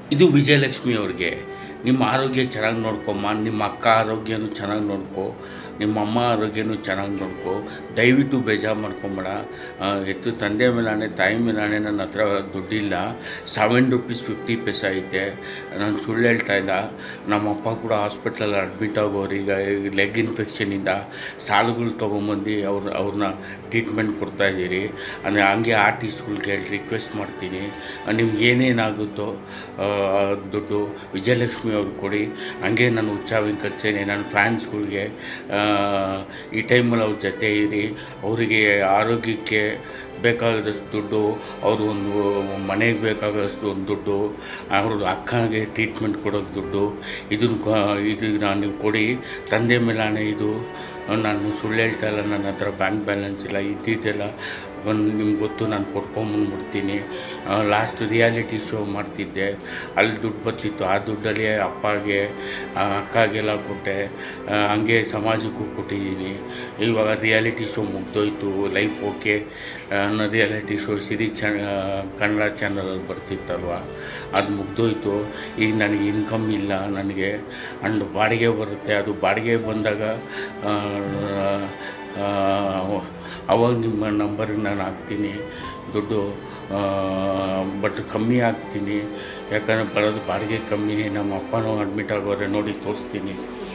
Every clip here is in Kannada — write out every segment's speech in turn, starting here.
ಇದು ವಿಜಯಲಕ್ಷ್ಮಿ ಅವ್ರಿಗೆ ನಿಮ್ಮ ಆರೋಗ್ಯ ಚೆನ್ನಾಗಿ ನೋಡ್ಕೊಮ್ಮ ನಿಮ್ಮ ಅಕ್ಕ ಆರೋಗ್ಯನೂ ಚೆನ್ನಾಗಿ ನೋಡ್ಕೊ ನಿಮ್ಮ ಅಮ್ಮ ಆರೋಗ್ಯನೂ ಚೆನ್ನಾಗಿ ನೋಡ್ಕೊ ದಯವಿಟ್ಟು ಬೇಜಾರು ಮಾಡ್ಕೊಂಬೇಡ ಆ, ಎತ್ತು ತಂದೆ ಮೇಲಾಣೆ ತಾಯಿ ಮೇಲಾಣೆ ನನ್ನ ಹತ್ರ ದುಡ್ಡಿಲ್ಲ ಸೆವೆನ್ ರುಪೀಸ್ ಫಿಫ್ಟಿ ಪೈಸೆ ಐತೆ ನಾನು ಸುಳ್ಳು ಹೇಳ್ತಾ ಇಲ್ಲ ನಮ್ಮ ಅಪ್ಪ ಕೂಡ ಹಾಸ್ಪಿಟ್ಲಲ್ಲಿ ಅಡ್ಮಿಟ್ ಆಗೋರು ಈಗ ಲೆಗ್ ಇನ್ಫೆಕ್ಷನಿಂದ ಸಾಲುಗಳು ತೊಗೊಂಬಂದು ಅವ್ರ ಅವ್ರನ್ನ ಟ್ರೀಟ್ಮೆಂಟ್ ಕೊಡ್ತಾಯಿದ್ದೀರಿ ಅಂದರೆ ಹಂಗೆ ಆರ್ಟಿಸ್ಟ್ಗಳ್ಗೆ ರಿಕ್ವೆಸ್ಟ್ ಮಾಡ್ತೀನಿ ನಿಮ್ಗೆ ಏನೇನಾಗುತ್ತೋ ಆ, ದುಡ್ಡು ವಿಜಯಲಕ್ಷ್ಮಿ ಅವ್ರಿಗೆ ಕೊಡಿ ಹಂಗೆ ನಾನು ಹುಚ್ಚ ವೆಂಕಟಸೇನೆ ನನ್ನ ಫ್ಯಾನ್ಸ್ಗಳ್ಗೆ ಈ ಟೈಮಲ್ಲಿ ಅವ್ರ ಜೊತೆ ಇರಿ ಅವರಿಗೆ ಆರೋಗ್ಯಕ್ಕೆ ಬೇಕಾದಷ್ಟು ದುಡ್ಡು ಅವರು ಒಂದು ಮನೆಗೆ ಬೇಕಾದಷ್ಟು ಒಂದು ದುಡ್ಡು ಅವ್ರದ್ದು ಅಕ್ಕನಿಗೆ ಟ್ರೀಟ್ಮೆಂಟ್ ಕೊಡೋಕ್ಕೆ ದುಡ್ಡು ಇದನ್ನು ಇದು ನಾನು ನೀವು ಕೊಡಿ ತಂದೆ ಮೇಲಾನೆ ಇದು ನಾನು ಸುಳ್ಳು ಹೇಳ್ತಾ ಇಲ್ಲ ನನ್ನ ಹತ್ರ ಬ್ಯಾಂಕ್ ಬ್ಯಾಲೆನ್ಸ್ ಇಲ್ಲ ಇದ್ದಿದ್ದೆಲ್ಲ ಒಂದು ನಿಮ್ಗೆ ಗೊತ್ತು ನಾನು ಕೊಟ್ಕೊಂಬಂದ್ಬಿಡ್ತೀನಿ ಲಾಸ್ಟ್ ರಿಯಾಲಿಟಿ ಶೋ ಮಾಡ್ತಿದ್ದೆ ಅಲ್ಲಿ ದುಡ್ಡು ಬರ್ತಿತ್ತು ಆ ದುಡ್ಡಲ್ಲಿ ಅಪ್ಪಗೆ ಆ, ಅಕ್ಕಗೆಲ್ಲ ಕೊಟ್ಟೆ ಆ, ಹಂಗೆ ಸಮಾಜಕ್ಕೂ ಕೊಟ್ಟಿದ್ದೀನಿ ಇವಾಗ ರಿಯಾಲಿಟಿ ಶೋ ಮುಗ್ದೋಯ್ತು ಲೈಫ್ ಓಕೆ ಅನ್ನೋ ರಿಯಾಲಿಟಿ ಶೋ ಸಿರಿ ಚ ಕನ್ನಡ ಚಾನಲಲ್ಲಿ ಬರ್ತಿತ್ತಲ್ವ ಅದು ಮುಗ್ದೋಯ್ತು ಈಗ ನನಗೆ ಇನ್ಕಮ್ ಇಲ್ಲ ನನಗೆ ಅಂಡ್ ಬಾಡಿಗೆ ಬರುತ್ತೆ ಅದು ಬಾಡಿಗೆ ಬಂದಾಗ ಆ, ಆ, ಅವಾಗ ನಿಮ್ಮ ನಂಬರಿಗೆ ನಾನು ಹಾಕ್ತೀನಿ ದುಡ್ಡು ಬಟ್ ಕಮ್ಮಿ ಹಾಕ್ತೀನಿ ಯಾಕಂದರೆ ಬರೋದು ಬಾಡಿಗೆ ಕಮ್ಮಿನೇ ನಮ್ಮ ಅಪ್ಪನೂ ಅಡ್ಮಿಟ್ ಆಗೋರೆ ನೋಡಿ ತೋರಿಸ್ತೀನಿ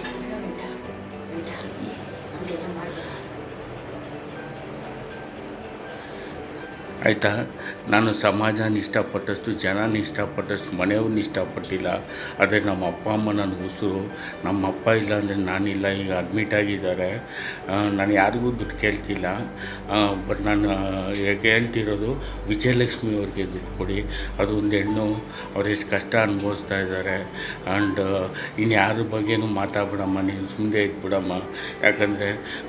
ಆಯಿತಾ ನಾನು ಸಮಾಜನ ಇಷ್ಟಪಟ್ಟಷ್ಟು ಜನನ ಇಷ್ಟಪಟ್ಟಷ್ಟು ಮನೆಯವ್ರನ್ನ ಇಷ್ಟಪಟ್ಟಿಲ್ಲ ಆದರೆ ನಮ್ಮ ಅಪ್ಪ ಅಮ್ಮ ನನ್ನ ಉಸಿರು ನಮ್ಮ ಅಪ್ಪ ಇಲ್ಲ ಅಂದರೆ ನಾನಿಲ್ಲ ಈಗ ಅಡ್ಮಿಟ್ ಆಗಿದ್ದಾರೆ ಆ, ನಾನು ಯಾರಿಗೂ ದುಡ್ಡು ಕೇಳ್ತಿಲ್ಲ ಬಟ್ ನಾನು ಈಗ ಹೇಳ್ತಿರೋದು ವಿಜಯಲಕ್ಷ್ಮಿ ಅವ್ರಿಗೆ ದುಡ್ಡು ಕೊಡಿ ಅದು ಒಂದು ಹೆಣ್ಣು ಅವ್ರು ಎಷ್ಟು ಕಷ್ಟ ಅನುಭವಿಸ್ತಾ ಇದ್ದಾರೆ ಆ್ಯಂಡ್ ಇನ್ನು ಯಾರ ಬಗ್ಗೆನೂ ಮಾತಾಡ್ಬಿಡಮ್ಮ ನೀನು ಸುಮ್ಮನೆ ಇದ್ಬಿಡಮ್ಮ ಯಾಕಂದರೆ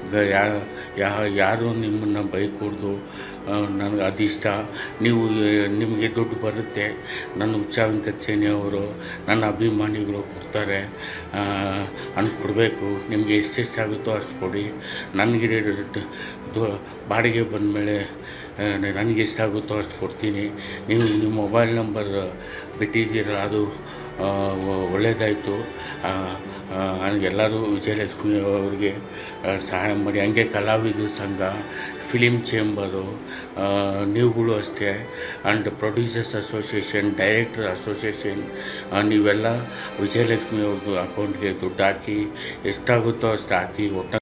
ಯಾರು ನಿಮ್ಮನ್ನು ಬೈಕೂಡ್ದು ನನಗೆ ಅದಿಷ್ಟ ನೀವು ಆ, ನಿಮಗೆ ದುಡ್ಡು ಬರುತ್ತೆ ನನ್ನ ಹುಚ್ಚ ವೆಂಕಟಸೇನೆ ಅವರು ನನ್ನ ಅಭಿಮಾನಿಗಳು ಕೊಡ್ತಾರೆ ಹಣ್ಣು ಕೊಡಬೇಕು ನಿಮಗೆ ಎಷ್ಟೆಷ್ಟಾಗುತ್ತೋ ಅಷ್ಟು ಕೊಡಿ ನನಗೆ ದು- ಬಾಡಿಗೆ ಬಂದಮೇಲೆ ನನಗೆ ಎಷ್ಟಾಗುತ್ತೋ ಅಷ್ಟು ಕೊಡ್ತೀನಿ ನೀವು ನಿಮ್ಮ ಮೊಬೈಲ್ ನಂಬರ್ ಬಿಟ್ಟಿದ್ದೀರ ಅದು ಆ, ಒ- ಒಳ್ಳೆಯದಾಯಿತು ಎಲ್ಲರೂ ವಿಜಯಲಕ್ಷ್ಮಿ ಅವ್ರಿಗೆ ಆ, ಸಹಾಯ ಮಾಡಿ ಹಂಗೆ ಕಲಾವಿದ್ರ ಸಂಘ ಫಿಲಿಮ್ ಚೇಂಬರು ಆ, ನೀವುಗಳು ಅಷ್ಟೇ and producers association director association ನೀವೆಲ್ಲ ವಿಜಯಲಕ್ಷ್ಮಿ ಅವ್ರದ್ದು ಅಕೌಂಟ್ಗೆ ದುಡ್ಡು ಹಾಕಿ ಎಷ್ಟಾಗುತ್ತೋ ಅಷ್ಟು ಹಾಕಿ ಒಟ್ಟು